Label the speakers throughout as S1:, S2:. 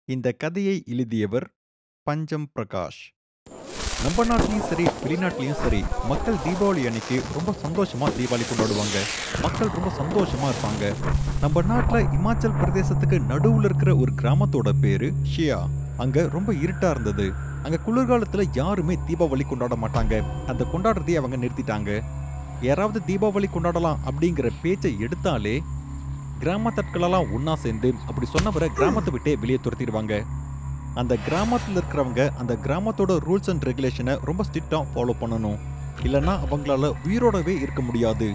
S1: இந்த கதையை எழுதியவர் பஞ்சம் பிரகாஷ் நம்ம நாட்டிலையும் சரி வெளிநாட்டிலையும் சரி மக்கள் தீபாவளி அன்னைக்கு ரொம்ப சந்தோஷமா தீபாவளி கொண்டாடுவாங்க மக்கள் ரொம்ப சந்தோஷமா இருப்பாங்க நம்ம நாட்டில் இமாச்சல் பிரதேசத்துக்கு நடுவுல இருக்கிற ஒரு கிராமத்தோட பேரு ஷியா அங்க ரொம்ப இருட்டா இருந்தது அங்க குளிர்காலத்துல யாருமே தீபாவளி கொண்டாட மாட்டாங்க அந்த கொண்டாடுறதையே அவங்க நிறுத்திட்டாங்க யாராவது தீபாவளி கொண்டாடலாம் அப்படிங்கிற பேச்சை எடுத்தாலே கிராமத்தட்களெல்லாம் ஒண்ணா சேர்ந்து அப்படி சொன்னவரை கிராமத்தை விட்டே வெளியே துரத்திடுவாங்க அந்த கிராமத்தில் இருக்கிறவங்க அந்த கிராமத்தோட ரூல்ஸ் அண்ட் ரெகுலேஷனை ரொம்ப ஸ்ட்ரிக்டாக ஃபாலோ பண்ணணும் இல்லைன்னா அவங்களால உயிரோடவே இருக்க முடியாது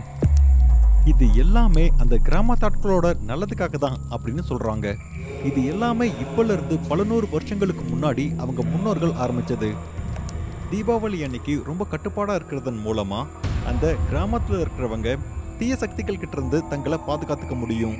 S1: இது எல்லாமே அந்த கிராமத்தாட்களோட நல்லதுக்காக தான் அப்படின்னு சொல்றாங்க இது எல்லாமே இப்பல இருந்து பல நூறு வருஷங்களுக்கு முன்னாடி அவங்க முன்னோர்கள் ஆரம்பிச்சது தீபாவளி அன்னைக்கு ரொம்ப கட்டுப்பாடா இருக்கிறதன் மூலமா அந்த கிராமத்துல இருக்கிறவங்க தீய சக்திகள் கிட்ட இருந்து தங்களை பாதுகாத்துக்க முடியும்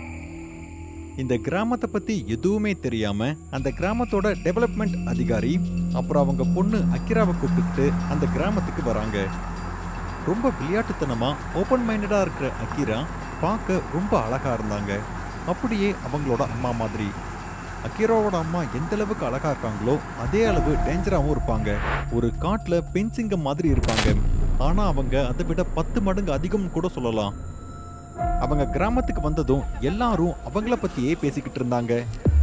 S1: இந்த கிராமத்தை பத்தி எதுவுமே தெரியாம அந்த கிராமத்தோட டெவலப்மெண்ட் அதிகாரி அப்புறம் அவங்க பொண்ணு அக்கிராவை கூப்பிட்டுக்கிட்டு அந்த கிராமத்துக்கு வராங்க ரொம்ப விளையாட்டுத்தனமா ஓப்பன் மைண்டடா இருக்கிற அக்கிரா பார்க்க ரொம்ப அழகா இருந்தாங்க அப்படியே அவங்களோட அம்மா மாதிரி அக்கிராவோட அம்மா எந்த அளவுக்கு அழகா இருக்காங்களோ அதே அளவு டேஞ்சராகவும் இருப்பாங்க ஒரு காட்டுல பெண் சிங்கம் மாதிரி இருப்பாங்க ஆனா அவங்க அதை விட பத்து மடங்கு அதிகம்னு கூட சொல்லலாம் அவங்க கிராமத்துக்கு வந்ததும் எல்லாரும் அவங்கள பத்தியே பேசிக்கிட்டு இருந்தாங்க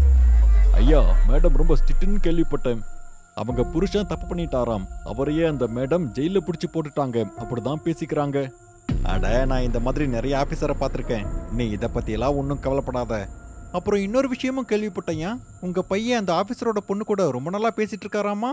S1: ஐயா மேடம் ரொம்ப ஸ்ட்ரிக்ட்னு கேள்விப்பட்டேன் அவங்க புருஷன் தப்பு பண்ணிட்டாராம் அவரையே அந்த மேடம் ஜெயில பிடிச்சி போட்டுட்டாங்க அப்படிதான் பேசிக்கிறாங்க அட நான் இந்த மாதிரி நிறைய ஆபீசரை பார்த்துருக்கேன் நீ இதை பத்தி எல்லாம் ஒன்றும் கவலைப்படாத அப்புறம் இன்னொரு விஷயமும் கேள்விப்பட்டேன் உங்க பையன் அந்த ஆபீசரோட பொண்ணு கூட ரொம்ப நாளா பேசிட்டு இருக்காராமா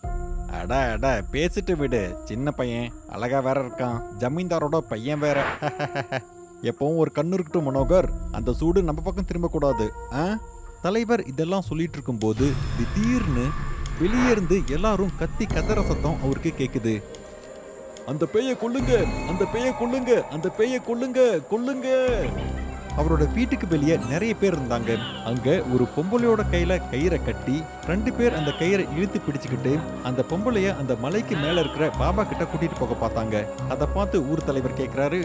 S1: அட அட பேசிட்டு விடு சின்ன பையன் அழகா வேற இருக்கான் ஜமீன்தாரோட பையன் வேற எப்பவும் ஒரு கண்ணு இருக்கட்டும் மனோகர் அந்த சூடு நம்ம பக்கம் திரும்பக்கூடாது ஆ தலைவர் இதெல்லாம் சொல்லிட்டு இருக்கும்போது திடீர்னு வெளியே இருந்து எல்லாரும் கத்தி கதற சத்தம் அவருக்கு கேக்குது அந்த பேயை கொல்லுங்க அந்த பேயை கொல்லுங்க அந்த பேயை கொல்லுங்க கொல்லுங்க அவரோட வீட்டுக்கு வெளியே நிறைய பேர் இருந்தாங்க அங்க ஒரு பொம்பளையோட கையில கயிறை கட்டி ரெண்டு பேர் அந்த கயிறை இழுத்து பிடிச்சுக்கிட்டு அந்த பொம்பளைய அந்த மலைக்கு மேல இருக்கிற பாபா கிட்ட கூட்டிட்டு போக பார்த்தாங்க அதை பார்த்து ஊர் தலைவர் கேக்குறாரு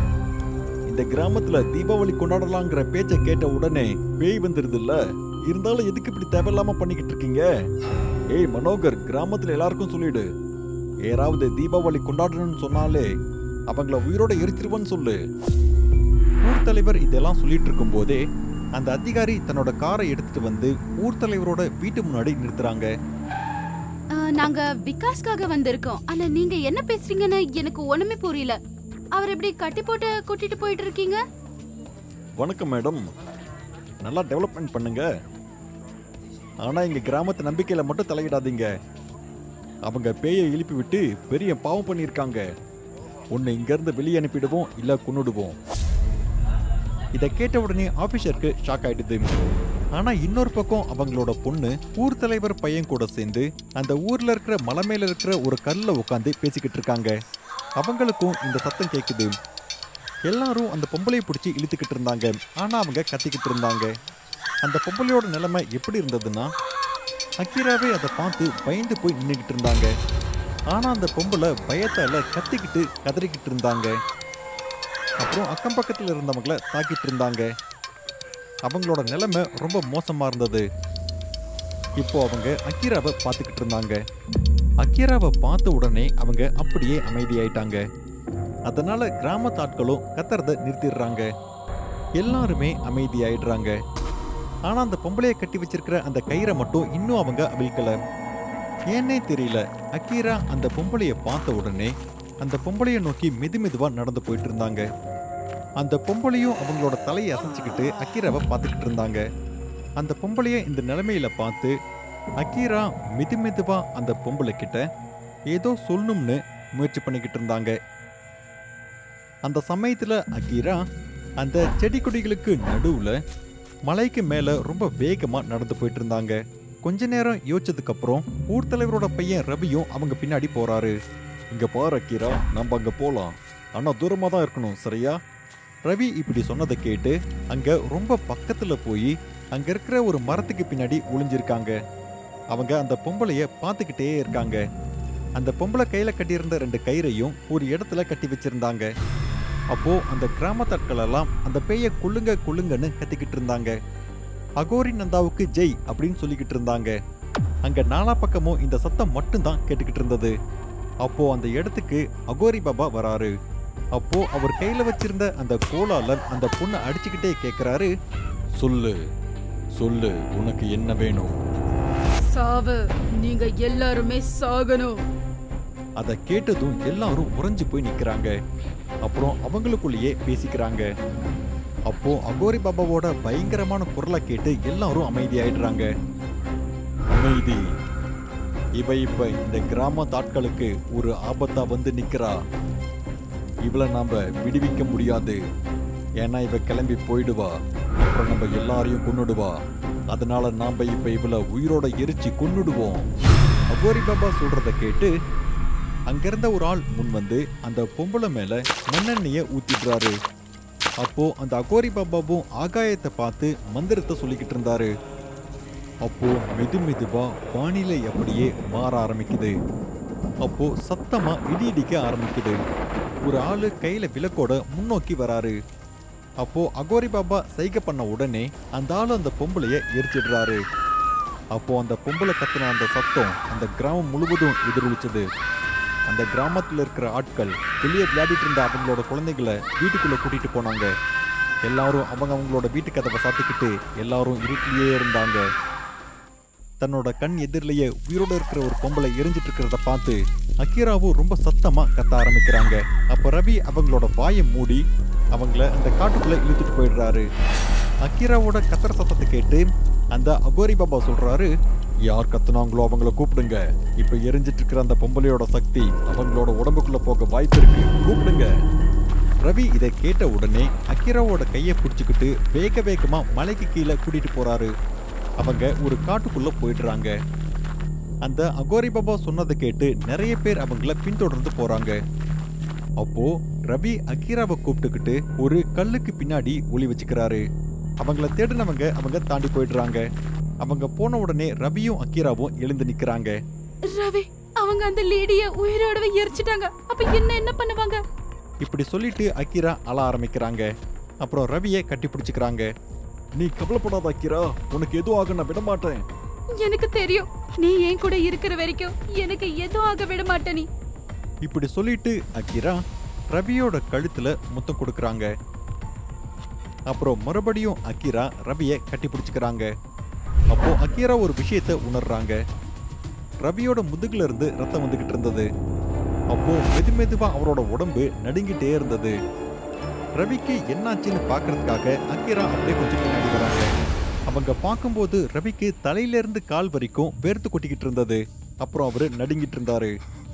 S1: இந்த கிராமத்துல தீபாவளி கொண்டாடலாங்கிற பேச்சை கேட்ட உடனே பேய் வந்துருதுல்ல இருந்தாலும் எதுக்கு இப்படி தேவையில்லாம பண்ணிக்கிட்டு இருக்கீங்க ஏய் மனோகர் கிராமத்துல எல்லாருக்கும் சொல்லிடு யாராவது தீபாவளி கொண்டாடணும்னு சொன்னாலே அவங்கள உயிரோட எரிச்சிருவன்னு சொல்லு ஊர் தலைவர் இதெல்லாம் சொல்லிட்டு இருக்கும் போதே அந்த அதிகாரி தன்னோட காரை எடுத்துட்டு வந்து ஊர் தலைவரோட வீட்டு முன்னாடி நிறுத்துறாங்க
S2: ஆ, நாங்க விகாஸ்க்காக வந்திருக்கோம் ஆனா நீங்க என்ன பேசுறீங்கன்னு எனக்கு ஒண்ணுமே புரியல அவர் எப்படி கட்டி போட்டு கூட்டிட்டு போயிட்டு இருக்கீங்க
S1: வணக்கம் மேடம் நல்லா டெவலப்மெண்ட் பண்ணுங்க ஆனா எங்க கிராமத்து நம்பிக்கையில மட்டும் தலையிடாதீங்க அவங்க பேயை எழுப்பி விட்டு பெரிய பாவம் பண்ணியிருக்காங்க உன்னை இங்கிருந்து வெளியே அனுப்பிடுவோம் இல்ல கொன்னுடுவோம் இதை கேட்ட உடனே ஆபீசருக்கு ஷாக் ஆயிடுது ஆனா இன்னொரு பக்கம் அவங்களோட பொண்ணு ஊர் தலைவர் பையன் கூட சேர்ந்து அந்த ஊர்ல இருக்கிற மலை மேல இருக்கிற ஒரு கல்ல உட்காந்து பேசிக்கிட்டு இருக்காங்க அவங்களுக்கும் இந்த சத்தம் கேக்குது எல்லாரும் அந்த பொம்பளையை பிடிச்சி இழுத்துக்கிட்டு இருந்தாங்க ஆனா அவங்க கத்திக்கிட்டு இருந்தாங்க அந்த பொம்பளையோட நிலைமை எப்படி இருந்ததுன்னா அக்கீராவே அதை பார்த்து பயந்து போய் நின்றுக்கிட்டு இருந்தாங்க ஆனா அந்த பொம்பளை பயத்தால கத்திக்கிட்டு கதறிக்கிட்டு இருந்தாங்க அப்புறம் அக்கம் பக்கத்துல இருந்தவங்கள தாக்கிட்டு இருந்தாங்க அவங்களோட நிலைமை ரொம்ப மோசமா இருந்தது இப்போ அவங்க அக்கீராவை பார்த்துக்கிட்டு இருந்தாங்க அக்கீராவை பார்த்த உடனே அவங்க அப்படியே அமைதியாயிட்டாங்க அதனால கிராமத்து ஆட்களும் கத்துறத நிறுத்திடுறாங்க எல்லாருமே அமைதியாயிடுறாங்க ஆனா அந்த பொம்பளைய கட்டி வச்சிருக்கிற அந்த கயிறை மட்டும் இன்னும் அவங்க அவிழ்க்கல ஏன்னே தெரியல அக்கீரா அந்த பொம்பளைய பார்த்த உடனே அந்த பொம்பளைய நோக்கி மெது மெதுவா நடந்து போயிட்டு இருந்தாங்க அந்த பொம்பளையும் அவங்களோட தலையை அசைச்சுக்கிட்டு அக்கீராவை பார்த்துக்கிட்டு இருந்தாங்க அந்த பொம்பளைய இந்த நிலைமையில பார்த்து அக்கீரா மெது மெதுவா அந்த பொம்பளை கிட்ட ஏதோ சொல்லணும்னு முயற்சி பண்ணிக்கிட்டு இருந்தாங்க அந்த சமயத்துல அக்கீரா அந்த செடி கொடிகளுக்கு நடுவுல மலைக்கு மேல ரொம்ப வேகமா நடந்து போயிட்டு இருந்தாங்க கொஞ்ச நேரம் யோசிச்சதுக்கு அப்புறம் ஊர் தலைவரோட பையன் ரவியும் அவங்க பின்னாடி போறாரு இங்க பாரு அக்கீரா நம்ம அங்க போலாம் ஆனா தூரமா தான் இருக்கணும் சரியா ரவி இப்படி சொன்னதை கேட்டு அங்க ரொம்ப பக்கத்துல போய் அங்க இருக்கிற ஒரு மரத்துக்கு பின்னாடி ஒளிஞ்சிருக்காங்க அவங்க அந்த பொம்பளைய பார்த்துக்கிட்டே இருக்காங்க அந்த பொம்பளை கையில கட்டியிருந்த ரெண்டு கயிறையும் ஒரு இடத்துல கட்டி வச்சிருந்தாங்க அப்போ அந்த கிராமத்தாட்கள் எல்லாம் அந்த பேயை கொல்லுங்க கொல்லுங்கன்னு கத்திக்கிட்டு இருந்தாங்க அகோரி நந்தாவுக்கு ஜெய் அப்படின்னு சொல்லிக்கிட்டு இருந்தாங்க அங்க நாலா பக்கமும் இந்த சத்தம் மட்டும்தான் கேட்டுக்கிட்டு இருந்தது அப்போ அந்த இடத்துக்கு அகோரி பாபா வராரு அப்போ அவர் கையில வச்சிருந்த அந்த கோலாளர் அந்த பொண்ணை அடிச்சுக்கிட்டே கேக்குறாரு சொல்லு சொல்லு உனக்கு என்ன வேணும்
S2: சாவு நீங்க எல்லாருமே சாகணும்
S1: அதை கேட்டதும் எல்லாரும் உறைஞ்சு போய் நிக்கிறாங்க அப்புறம் அவங்களுக்குள்ளேயே பேசிக்கிறாங்க அப்போ அகோரி பாபாவோட பயங்கரமான குரலை கேட்டு எல்லாரும் அமைதியாயிடுறாங்க அமைதி இவ இப்ப இந்த கிராம ஆட்களுக்கு ஒரு ஆபத்தா வந்து நிக்கிறா இவளை நாம விடுவிக்க முடியாது ஏன்னா இவ கிளம்பி போயிடுவா அப்புறம் நம்ம எல்லாரையும் கொன்னுடுவா அதனால நாம இப்ப இவளை உயிரோட எரிச்சு கொன்னுடுவோம் அகோரி பாபா சொல்றத கேட்டு அங்கிருந்த ஒரு ஆள் முன் வந்து அந்த பொம்பளை மேல மண்ணெண்ணெய ஊத்திடுறாரு அப்போ அந்த அகோரி பாபாவும் ஆகாயத்தை பார்த்து மந்திரத்தை சொல்லிக்கிட்டு இருந்தாரு அப்போ மெது மெதுவா வானிலை அப்படியே மாற ஆரம்பிக்குது அப்போ சத்தமா இடி இடிக்க ஆரம்பிக்குது ஒரு ஆளு கையில விளக்கோட முன்னோக்கி வராரு அப்போ அகோரி பாபா சைகை பண்ண உடனே அந்த ஆளு அந்த பொம்பளைய எரிச்சிடுறாரு அப்போ அந்த பொம்பளை கத்துன அந்த சத்தம் அந்த கிராமம் முழுவதும் எதிரொலிச்சது அந்த கிராமத்துல இருக்கிற ஆட்கள் வெளியே விளையாடிட்டு இருந்த அவங்களோட குழந்தைகளை வீட்டுக்குள்ள கூட்டிட்டு போனாங்க எல்லாரும் அவங்க அவங்களோட வீட்டு கதவை சாத்திக்கிட்டு எல்லாரும் இருட்டிலேயே இருந்தாங்க தன்னோட கண் எதிரிலேயே உயிரோட இருக்கிற ஒரு பொம்பளை எரிஞ்சிட்டு இருக்கிறத பார்த்து அக்கீராவும் ரொம்ப சத்தமா கத்த ஆரம்பிக்கிறாங்க அப்ப ரவி அவங்களோட வாயை மூடி அவங்கள அந்த காட்டுக்குள்ள இழுத்துட்டு போயிடுறாரு அக்கீராவோட கத்துற சத்தத்தை கேட்டு அந்த அகோரி பாபா சொல்றாரு யார் கத்துனாங்களோ அவங்கள கூப்பிடுங்க இப்ப எரிஞ்சிட்டு இருக்கிற அந்த பொம்பளையோட சக்தி அவங்களோட உடம்புக்குள்ள போக வாய்ப்பு இருக்கு கூப்பிடுங்க ரவி இதை கேட்ட உடனே அக்கிராவோட கையை பிடிச்சுக்கிட்டு வேக வேகமா மலைக்கு கீழே கூட்டிட்டு போறாரு அவங்க ஒரு காட்டுக்குள்ள போயிடுறாங்க அந்த அகோரி பாபா சொன்னதை கேட்டு நிறைய பேர் அவங்கள பின்தொடர்ந்து போறாங்க அப்போ ரவி அக்கீராவை கூப்பிட்டுக்கிட்டு ஒரு கல்லுக்கு பின்னாடி ஒளி வச்சுக்கிறாரு அவங்கள தேடினவங்க அவங்க தாண்டி போயிடுறாங்க அவங்க போன உடனே ரவியும் அக்கீராவும் எழுந்து நிக்கிறாங்க
S2: ரவி அவங்க அந்த லேடிய உயிரோடவே எரிச்சிட்டாங்க அப்ப என்ன என்ன பண்ணுவாங்க
S1: இப்படி சொல்லிட்டு அக்கீரா அழ ஆரம்பிக்கிறாங்க அப்புறம் ரவியை கட்டி பிடிச்சுக்கிறாங்க நீ கவலைப்படாத அக்கீரா உனக்கு எதுவும் ஆக நான் விட மாட்டேன்
S2: எனக்கு தெரியும் நீ என் கூட இருக்கிற வரைக்கும் எனக்கு எதுவும் ஆக விட மாட்ட நீ
S1: இப்படி சொல்லிட்டு அக்கிரா ரவியோட கழுத்துல முத்தம் கொடுக்கறாங்க அப்புறம் மறுபடியும் அக்கிரா ரவியை கட்டி பிடிச்சுக்கிறாங்க அப்போ அக்கிரா ஒரு விஷயத்தை உணர்றாங்க ரவியோட முதுகுல இருந்து ரத்தம் வந்துகிட்டு இருந்தது அப்போ மெது மெதுவா அவரோட உடம்பு நடுங்கிட்டே இருந்தது ரவிக்கு என்னாச்சுன்னு பார்க்கறதுக்காக அக்கிரா அப்படியே கொஞ்சம் பின்னாடி வராங்க அவங்க பார்க்கும்போது ரவிக்கு தலையில இருந்து கால் வரைக்கும் வேர்த்து கொட்டிக்கிட்டு இருந்தது அப்புறம் அவரு நடுங்கிட்டு இருந்தாரு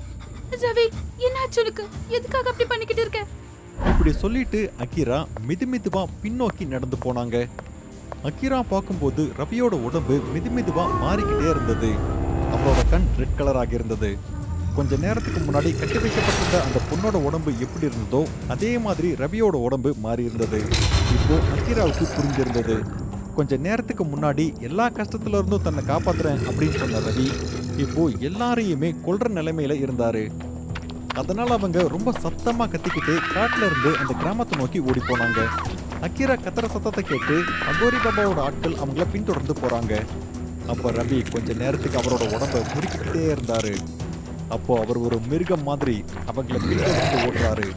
S2: ரவி என்னாச்சு உனக்கு எதுக்காக அப்படி பண்ணிக்கிட்டு இருக்க
S1: இப்படி சொல்லிட்டு அகிரா மெது மெதுவா பின்னோக்கி நடந்து போனாங்க அகிரா பார்க்கும்போது ரவியோட உடம்பு மெது மெதுவா மாறிக்கிட்டே இருந்தது அவரோட கண் ரெட் கலராக இருந்தது கொஞ்ச நேரத்துக்கு முன்னாடி கட்டி வைக்கப்பட்டிருந்த அந்த பொண்ணோட உடம்பு எப்படி இருந்ததோ அதே மாதிரி ரவியோட உடம்பு மாறி இருந்தது இப்போ அகிராவுக்கு புரிஞ்சிருந்தது கொஞ்ச நேரத்துக்கு முன்னாடி எல்லா கஷ்டத்துல இருந்தும் தன்னை காப்பாத்துறேன் அப்படின்னு சொன்ன ரவி இப்போ எல்லாரையுமே கொல்ற நிலைமையில இருந்தாரு அதனால அவங்க ரொம்ப சத்தமா கத்திக்கிட்டு காட்டுல இருந்து அந்த கிராமத்தை நோக்கி ஓடி போனாங்க அக்கீரா கத்துற சத்தத்தை கேட்டு அகோரி பாபாவோட ஆட்கள் அவங்கள பின்தொடர்ந்து போறாங்க அப்ப ரவி கொஞ்ச நேரத்துக்கு அவரோட உடம்ப முறுக்கிக்கிட்டே இருந்தாரு அப்போ அவர் ஒரு மிருகம் மாதிரி அவங்கள பின்தொடர்ந்து ஓடுறாரு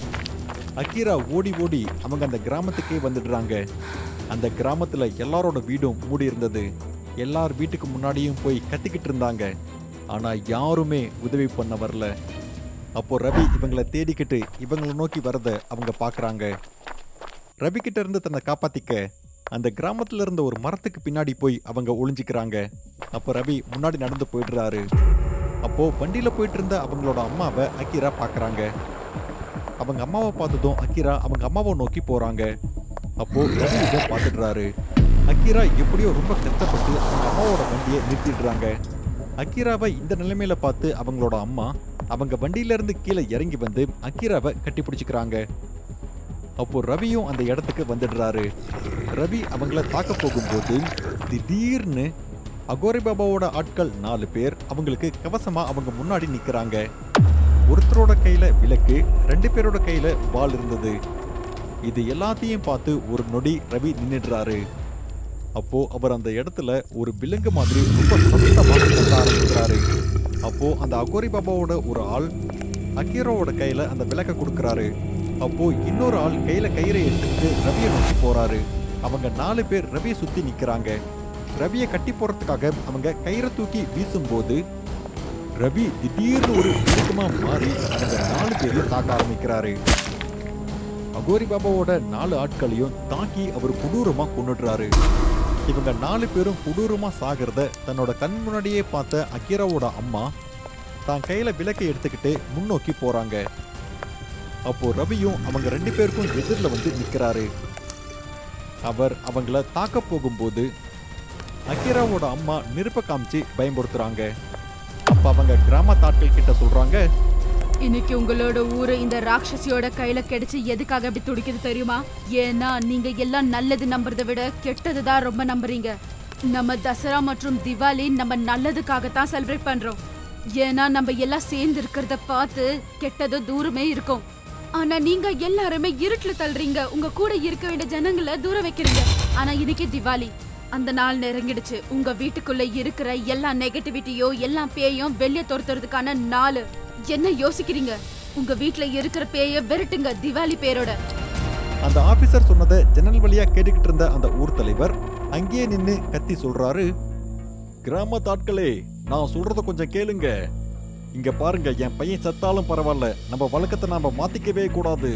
S1: அக்கீரா ஓடி ஓடி அவங்க அந்த கிராமத்துக்கே வந்துடுறாங்க அந்த கிராமத்துல எல்லாரோட வீடும் மூடி இருந்தது எல்லார் வீட்டுக்கு முன்னாடியும் போய் கத்திக்கிட்டு இருந்தாங்க ஆனா யாருமே உதவி பண்ண வரல அப்போ ரவி இவங்களை தேடிக்கிட்டு இவங்களை நோக்கி வரத அவங்க பார்க்கறாங்க ரவி கிட்ட இருந்து தன்னை காப்பாத்திக்க அந்த கிராமத்துல இருந்த ஒரு மரத்துக்கு பின்னாடி போய் அவங்க ஒளிஞ்சிக்கிறாங்க அப்போ ரவி முன்னாடி நடந்து போயிடுறாரு அப்போ வண்டியில போயிட்டு இருந்த அவங்களோட அம்மாவை அக்கீரா பார்க்கறாங்க அவங்க அம்மாவை பார்த்ததும் அக்கீரா அவங்க அம்மாவை நோக்கி போறாங்க அப்போ ரவி இதை பார்த்துடுறாரு அக்கீரா எப்படியோ ரொம்ப கஷ்டப்பட்டு அவங்க அம்மாவோட வண்டியை நிறுத்திடுறாங்க அக்கீராவை இந்த நிலைமையில பார்த்து அவங்களோட அம்மா அவங்க வண்டியில இருந்து கீழே இறங்கி வந்து அக்கீராவை கட்டி பிடிச்சுக்கிறாங்க அப்போ ரவியும் அந்த இடத்துக்கு வந்துடுறாரு ரவி அவங்கள தாக்க போகும்போது திடீர்னு அகோரி பாபாவோட ஆட்கள் நாலு பேர் அவங்களுக்கு கவசமா அவங்க முன்னாடி நிக்கிறாங்க ஒருத்தரோட கையில விளக்கு ரெண்டு பேரோட கையில வாள் இருந்தது இது எல்லாத்தையும் பார்த்து ஒரு நொடி ரவி நின்னுடுறாரு அப்போ அவர் அந்த இடத்துல ஒரு விலங்கு மாதிரி ரொம்ப சத்தமா கத்த ஆரம்பிக்கிறாரு அப்போ அந்த அகோரி பாபாவோட ஒரு ஆள் அக்கீரோவோட கையில அந்த விளக்க கொடுக்கறாரு அப்போ இன்னொரு ஆள் கையில கயிறை எடுத்துட்டு ரவியை நோக்கி போறாரு அவங்க நாலு பேர் ரவியை சுத்தி நிக்கிறாங்க ரவியை கட்டி போறதுக்காக அவங்க கயிறை தூக்கி வீசும்போது ரவி திடீர்னு ஒரு விருப்பமா மாறி அவங்க நாலு பேரையும் தாக்க ஆரம்பிக்கிறாரு அகோரி பாபாவோட நாலு ஆட்களையும் தாக்கி அவர் கொடூரமா கொன்னுடுறாரு இவங்க நாலு பேரும் கொடூரமா சாகிறத தன்னோட கண் முன்னாடியே பார்த்த அக்கீராவோட அம்மா தான் கையில விளக்கை எடுத்துக்கிட்டு முன்னோக்கி போறாங்க அப்போ ரவியும் அவங்க ரெண்டு பேருக்கும் எதிரில் வந்து நிக்கிறாரு அவர் அவங்கள தாக்க போகும்போது அக்கீராவோட அம்மா நெருப்ப காமிச்சு பயன்படுத்துறாங்க அப்ப அவங்க கிராமத்தாட்கள் கிட்ட சொல்றாங்க
S2: இன்னைக்கு உங்களோட ஊரு இந்த ராட்சசியோட கையில கிடைச்சு எதுக்காக அப்படி துடிக்குது தெரியுமா ஏன்னா நீங்க எல்லாம் நல்லது நம்புறதை விட கெட்டது தான் ரொம்ப நம்புறீங்க நம்ம தசரா மற்றும் திவாலி நம்ம நல்லதுக்காகத்தான் செலிப்ரேட் பண்றோம் ஏன்னா நம்ம எல்லாம் சேர்ந்து இருக்கிறத பார்த்து கெட்டது தூரமே இருக்கும் ஆனா நீங்க எல்லாருமே இருட்டுல தள்ளுறீங்க உங்க கூட இருக்க வேண்டிய ஜனங்களை தூரம் வைக்கிறீங்க ஆனா இன்னைக்கு திவாலி அந்த நாள் நெருங்கிடுச்சு உங்க வீட்டுக்குள்ள இருக்கிற எல்லா நெகட்டிவிட்டியோ எல்லா பேயும் வெளியே துரத்துறதுக்கான நாள் என்ன யோசிக்கிறீங்க உங்க வீட்ல இருக்கிற பேய விரட்டுங்க திவாலி பேரோட
S1: அந்த ஆபீசர் சொன்னதை ஜன்னல் வழியா கேட்டுக்கிட்டு இருந்த அந்த ஊர் தலைவர் அங்கேயே நின்னு கத்தி சொல்றாரு கிராமத்தாட்களே நான் சொல்றத கொஞ்சம் கேளுங்க இங்க பாருங்க என் பையன் செத்தாலும் பரவாயில்ல நம்ம வழக்கத்தை நாம மாத்திக்கவே கூடாது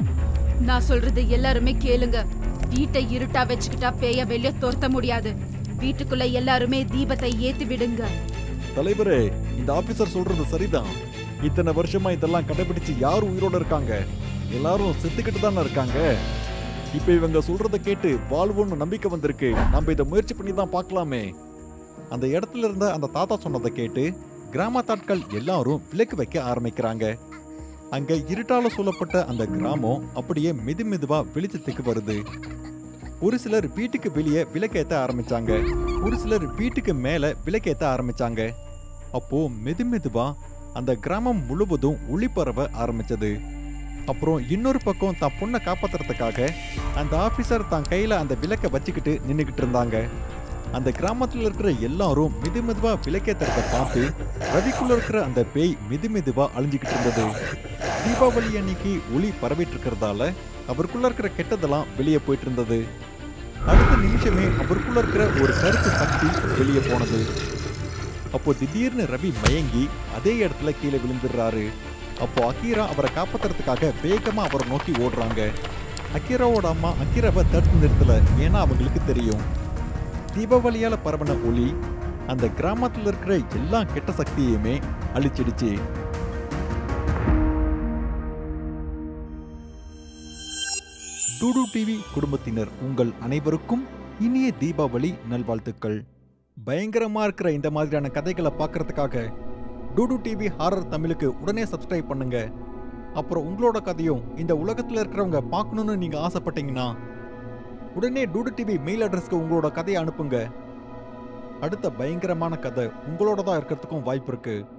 S2: நான் சொல்றது எல்லாருமே கேளுங்க வீட்டை இருட்டா வச்சுக்கிட்டா பேய வெளியே துரத்த முடியாது வீட்டுக்குள்ள எல்லாருமே தீபத்தை ஏத்தி விடுங்க
S1: தலைவரே இந்த ஆபீசர் சொல்றது சரிதான் இத்தனை வருஷமா இதெல்லாம் கடைபிடிச்சு யார் உயிரோட இருக்காங்க எல்லாரும் செத்துக்கிட்டு தானே இருக்காங்க இப்ப இவங்க சொல்றத கேட்டு வாழ்வோன்னு நம்பிக்கை வந்திருக்கு நம்ம இதை முயற்சி பண்ணி தான் பார்க்கலாமே அந்த இடத்துல இருந்த அந்த தாத்தா சொன்னதை கேட்டு கிராமத்தாட்கள் எல்லாரும் விளக்கு வைக்க ஆரம்பிக்கிறாங்க அங்க இருட்டால சூழப்பட்ட அந்த கிராமம் அப்படியே மெது மெதுவா வெளிச்சத்துக்கு வருது ஒரு சிலர் வீட்டுக்கு வெளியே விளக்கேத்த ஆரம்பிச்சாங்க ஒரு சிலர் வீட்டுக்கு மேல விளக்கேத்த ஆரம்பிச்சாங்க அப்போ மெது மெதுவா அந்த கிராமம் முழுவதும் ஒளி பரவ ஆரம்பிச்சது அப்புறம் இன்னொரு பக்கம் தான் பொண்ணை காப்பாத்துறதுக்காக அந்த ஆபீசர் தான் கையில அந்த விளக்கை வச்சுக்கிட்டு நின்னுகிட்டு இருந்தாங்க அந்த கிராமத்துல இருக்கிற எல்லாரும் மெது மெதுவா விளக்கேத்துறத பார்த்து ரவிக்குள்ள இருக்கிற அந்த பேய் மெது மெதுவா அழிஞ்சுக்கிட்டு இருந்தது தீபாவளி அன்னைக்கு ஒளி பரவிட்டு இருக்கிறதால அவருக்குள்ள இருக்கிற கெட்டதெல்லாம் வெளியே போயிட்டு இருந்தது அடுத்த நிமிஷமே அவருக்குள்ள இருக்கிற ஒரு கருத்து சக்தி வெளியே போனது அப்போ திடீர்னு ரவி மயங்கி அதே இடத்துல கீழே விழுந்துடுறாரு அப்போ அக்கீரா அவரை காப்பாத்துறதுக்காக வேகமா அவரை நோக்கி ஓடுறாங்க அக்கீராவோட அம்மா அக்கீராவை தடுத்து நிறுத்தல ஏன்னா அவங்களுக்கு தெரியும் தீபாவளியால பரவன ஒளி அந்த கிராமத்துல இருக்கிற எல்லா கெட்ட சக்தியுமே அழிச்சிடுச்சு டூடு டிவி குடும்பத்தினர் உங்கள் அனைவருக்கும் இனிய தீபாவளி நல்வாழ்த்துக்கள் பயங்கரமா இருக்கிற இந்த மாதிரியான கதைகளை பார்க்கறதுக்காக டூடு டிவி ஹாரர் தமிழுக்கு உடனே சப்ஸ்கிரைப் பண்ணுங்க அப்புறம் உங்களோட கதையும் இந்த உலகத்துல இருக்கிறவங்க பார்க்கணும்னு நீங்க ஆசைப்பட்டீங்கன்னா உடனே டூடு டிவி மெயில் அட்ரஸ்க்கு உங்களோட கதையை அனுப்புங்க அடுத்த பயங்கரமான கதை உங்களோட தான் இருக்கிறதுக்கும் வாய்ப்பு இருக்கு